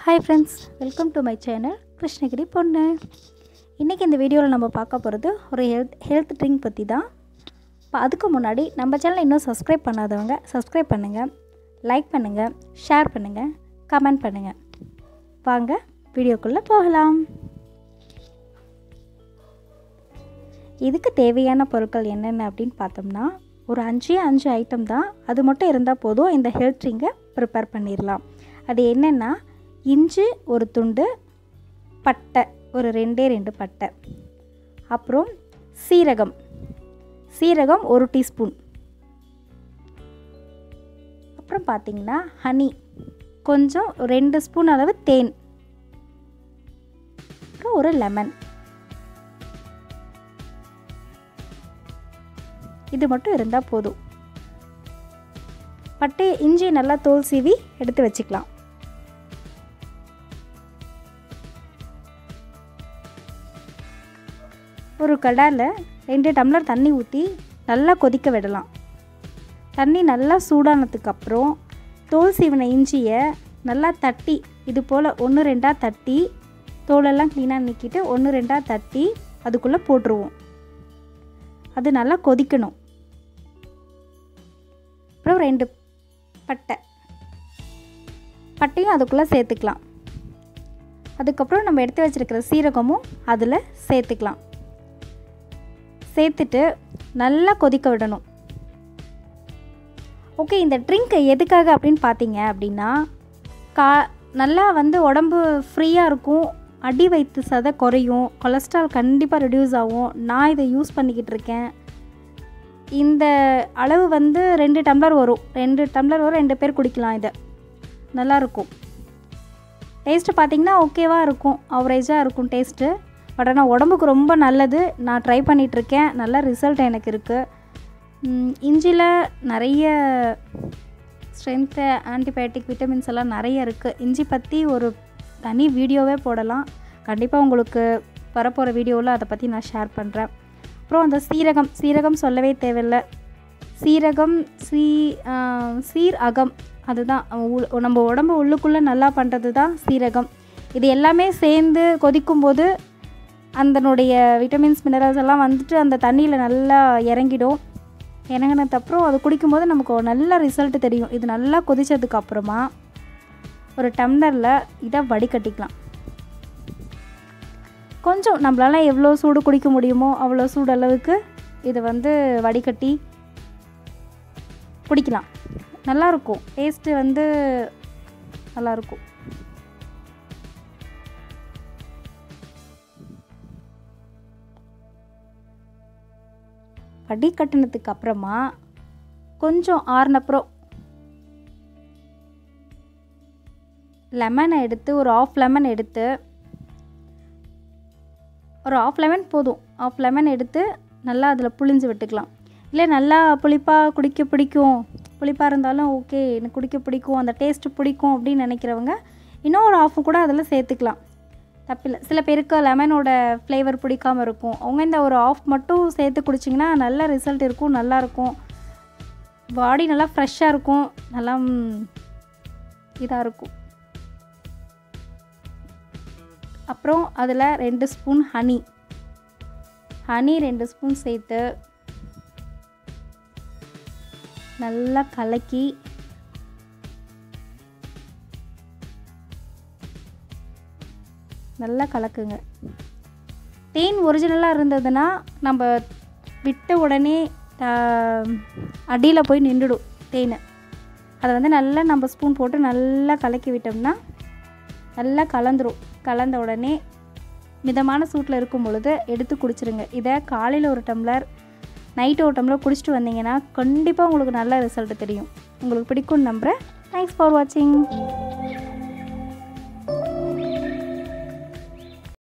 hi friends welcome to my channel Krishnagiri பொண்ணு இன்றைக்கி இந்த வீடியோவில் நம்ம பார்க்க போகிறது ஒரு ஹெல்த் ஹெல்த் ட்ரிங்க் பற்றி தான் இப்போ அதுக்கு முன்னாடி நம்ம சேனலை இன்னும் சப்ஸ்கிரைப் பண்ணாதவங்க சப்ஸ்கிரைப் பண்ணுங்கள் லைக் பண்ணுங்கள் ஷேர் பண்ணுங்கள் கமெண்ட் பண்ணுங்கள் வாங்க வீடியோக்குள்ளே போகலாம் இதுக்கு தேவையான பொருட்கள் என்னென்ன அப்படின்னு பார்த்தோம்னா ஒரு அஞ்சே அஞ்சு ஐட்டம் தான் அது மட்டும் இருந்தால் போதும் இந்த ஹெல்த் ட்ரிங்கை ப்ரிப்பேர் பண்ணிடலாம் அது என்னென்னா இஞ்சி ஒரு துண்டு பட்டை ஒரு ரெண்டே ரெண்டு பட்டை அப்புறம் சீரகம் சீரகம் ஒரு டீஸ்பூன் அப்புறம் பார்த்திங்கன்னா ஹனி கொஞ்சம் ரெண்டு ஸ்பூன் அளவு தேன் அப்புறம் ஒரு லெமன் இது மட்டும் இருந்தால் போதும் பட்டு இஞ்சி நல்லா தோல் சீவி எடுத்து வச்சுக்கலாம் ஒரு கடாயில் ரெண்டு டம்ளர் தண்ணி ஊற்றி நல்லா கொதிக்க விடலாம் தண்ணி நல்லா சூடானதுக்கு அப்புறம் தோல் சீவின இஞ்சியை நல்லா தட்டி இது போல் ஒன்று ரெண்டாக தட்டி தோலெல்லாம் க்ளீனாக நீக்கிட்டு ஒன்று ரெண்டாக தட்டி அதுக்குள்ளே போட்டுருவோம் அது நல்லா கொதிக்கணும் அப்புறம் ரெண்டு பட்டை பட்டையும் அதுக்குள்ளே சேர்த்துக்கலாம் அதுக்கப்புறம் நம்ம எடுத்து வச்சுருக்கிற சீரகமும் அதில் சேர்த்துக்கலாம் சேர்த்துட்டு நல்லா கொதிக்க விடணும் ஓகே இந்த ட்ரிங்க் எதுக்காக அப்படின்னு பார்த்தீங்க அப்படின்னா கா நல்லா வந்து உடம்பு ஃப்ரீயாக இருக்கும் அடி வயிற்று சதை குறையும் கொலஸ்ட்ரால் கண்டிப்பாக ரெடியூஸ் ஆகும் நான் இதை யூஸ் பண்ணிக்கிட்டு இருக்கேன் இந்த அளவு வந்து ரெண்டு டம்ளர் வரும் ரெண்டு டம்ளர் வரும் ரெண்டு பேர் குடிக்கலாம் இதை நல்லாயிருக்கும் டேஸ்ட்டு பார்த்திங்கன்னா ஓகேவாக இருக்கும் அவரேஜாக இருக்கும் டேஸ்ட்டு பட் ஆனால் உடம்புக்கு ரொம்ப நல்லது நான் ட்ரை பண்ணிகிட்ருக்கேன் நல்ல ரிசல்ட் எனக்கு இருக்குது இஞ்சியில் நிறைய ஸ்ட்ரென்த்து ஆன்டிபயோட்டிக் விட்டமின்ஸ் எல்லாம் நிறைய இருக்குது இஞ்சி பற்றி ஒரு தனி வீடியோவே போடலாம் கண்டிப்பாக உங்களுக்கு வரப்போகிற வீடியோவில் அதை பற்றி நான் ஷேர் பண்ணுறேன் அப்புறம் அந்த சீரகம் சீரகம் சொல்லவே தேவையில்லை சீரகம் சீ சீர் அகம் அதுதான் நம்ம உடம்பு உள்ளுக்குள்ளே நல்லா பண்ணுறது தான் சீரகம் இது எல்லாமே சேர்ந்து கொதிக்கும்போது அதனுடைய விட்டமின்ஸ் மினரல்ஸ் எல்லாம் வந்துட்டு அந்த தண்ணியில் நல்லா இறங்கிடும் இறங்கினதுக்கப்புறம் அது குடிக்கும்போது நமக்கு ஒரு நல்ல ரிசல்ட் தெரியும் இது நல்லா கொதித்ததுக்கு அப்புறமா ஒரு டம்ளரில் இதை வடிகட்டிக்கலாம் கொஞ்சம் நம்மளால் எவ்வளோ சூடு குடிக்க முடியுமோ அவ்வளோ சூடு அளவுக்கு இதை வந்து வடிகட்டி குடிக்கலாம் நல்லாயிருக்கும் டேஸ்ட்டு வந்து நல்லாயிருக்கும் வடிகட்டினதுக்கு அப்புறமா கொஞ்சம் ஆறுனப்புறம் லெமனை எடுத்து ஒரு ஆஃப் லெமன் எடுத்து ஒரு ஆஃப் லெமன் போதும் ஆஃப் லெமன் எடுத்து நல்லா அதில் புளிஞ்சு விட்டுக்கலாம் இல்லை நல்லா புளிப்பாக குடிக்க பிடிக்கும் புளிப்பாக இருந்தாலும் ஓகே எனக்கு குடிக்க பிடிக்கும் அந்த டேஸ்ட்டு பிடிக்கும் அப்படின்னு நினைக்கிறவங்க இன்னும் ஒரு ஆஃப் கூட அதில் சேர்த்துக்கலாம் தப்பில்லை சில பேருக்கு லெமனோட ஃப்ளேவர் பிடிக்காமல் இருக்கும் அவங்க இந்த ஒரு ஆஃப் மட்டும் சேர்த்து குடிச்சிங்கன்னா நல்ல ரிசல்ட் இருக்கும் நல்லாயிருக்கும் பாடி நல்லா ஃப்ரெஷ்ஷாக இருக்கும் நல்லா இதாக இருக்கும் அப்புறம் அதில் ரெண்டு ஸ்பூன் ஹனி ஹனி ரெண்டு ஸ்பூன் சேர்த்து நல்லா கலக்கி நல்லா கலக்குங்க தேன் ஒரிஜினலாக இருந்ததுன்னா நம்ம விட்ட உடனே அடியில் போய் நின்றுடும் தேன் அதை வந்து நல்லா நம்ம ஸ்பூன் போட்டு நல்லா கலக்கி விட்டோம்னா நல்லா கலந்துரும் கலந்த உடனே மிதமான சூட்டில் இருக்கும் பொழுது எடுத்து குடிச்சிருங்க இதை காலையில் ஒரு டம்ளர் நைட்டு ஒரு டம்ளர் குடிச்சிட்டு வந்தீங்கன்னா கண்டிப்பாக உங்களுக்கு நல்ல ரிசல்ட் தெரியும் உங்களுக்கு பிடிக்கும்னு நம்புகிறேன் தேங்க்ஸ் ஃபார் வாட்சிங்